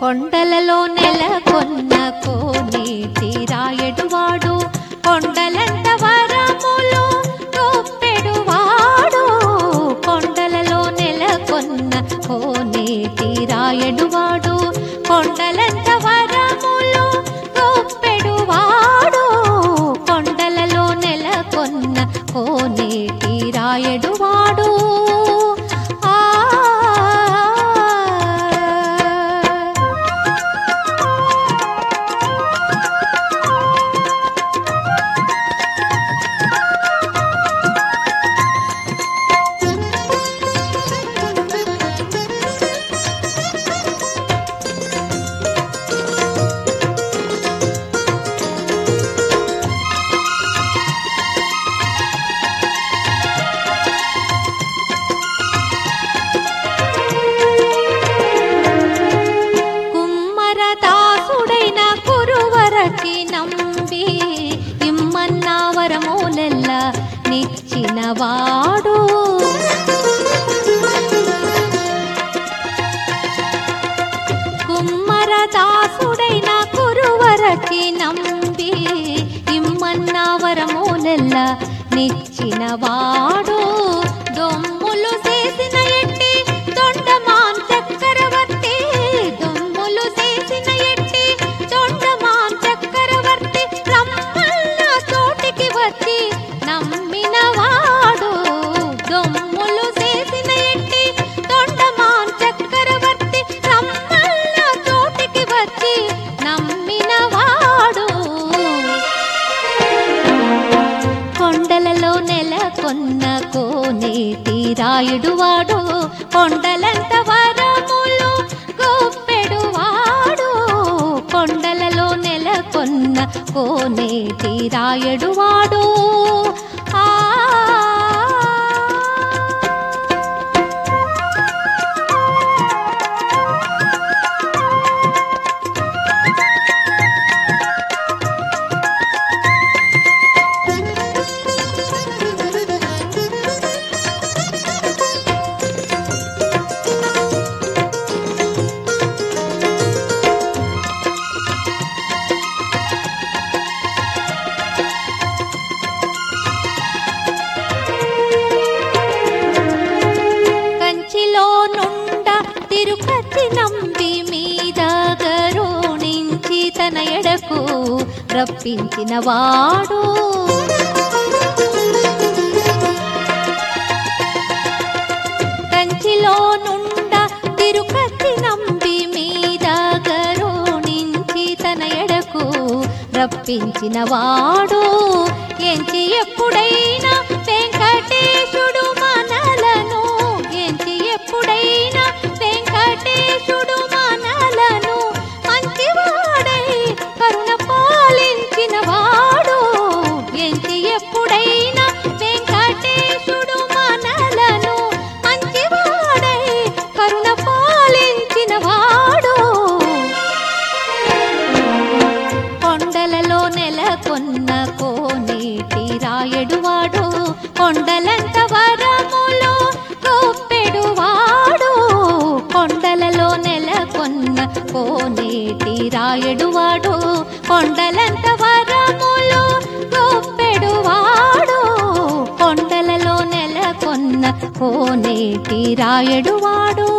కొండలలో నెలకొన్న కోనేటి రాయడువాడు కొండలంత వరములు గొప్పెడువాడు కొండలలో నెలకొన్న కోనేటి రాయడువాడు కొండలంత వరములు గొప్పెడువాడు కొండలలో నెలకొన్న కోనేటి రాయడువాడు ఆ కుమ్మరదాసుడైన కురువరకి నంబి ఇమ్మన్న వరములెల్ల నిచ్చినవాడు కుమ్మరదాసుడైన కురువరకి నంబి ఇమ్మన్న వరములెల్ల నిచ్చినవాడు దొమ్ములు చేసిన ఎట్టి దొండమాన్ చక్రవర్తి దొమ్ములు చేసిన ఎట్టి దొండమాన్ చక్రవర్తి రమ్మన్న చోటికి వచ్చి నమ్మినవాడు దొమ్ములు చేసిన ఎట్టి దొండమాన్ చక్రవర్తి రమ్మన్న చోటికి వచ్చి నమ్మినవాడు కొండలలో నెలకొన్న కోనేటి రాయుడువాడు కొండలంత వరములు గొప్పెడువాడు కొండలలో నెలకొన్న కోనేటి రాయుడువాడు ఆ కంచిలో నుండ తిరుపతి నంబి మీద గరుణించి తన ఎడకు రప్పించిన వాడు కంచిలో నుండ తిరుపతి నంబి మీద గరుణించి తన ఎడకు రప్పించిన వాడు ఎంచి ఎప్పుడైనా వెంకటేశుడు మనలను ఎంచి ఎప్పుడైనా వెంకటేశుడు మనలను మంచివాడై కరుణ పాలించిన వాడు ఎంచి ఎప్పుడైనా వెంకటేశుడు మనలను మంచివాడై కరుణ పాలించిన వాడు కొండలలో నెలకొన్న కోనేటి రాయడువాడు కొండలంత వరములు గొప్పెడువాడు కొండలలో నెలకొన్న కోనేటి రాయడువాడు కొండలంత వరములు గొప్పెడువాడు కొండలలో నెలకొన్న కోనేటి రాయడువాడు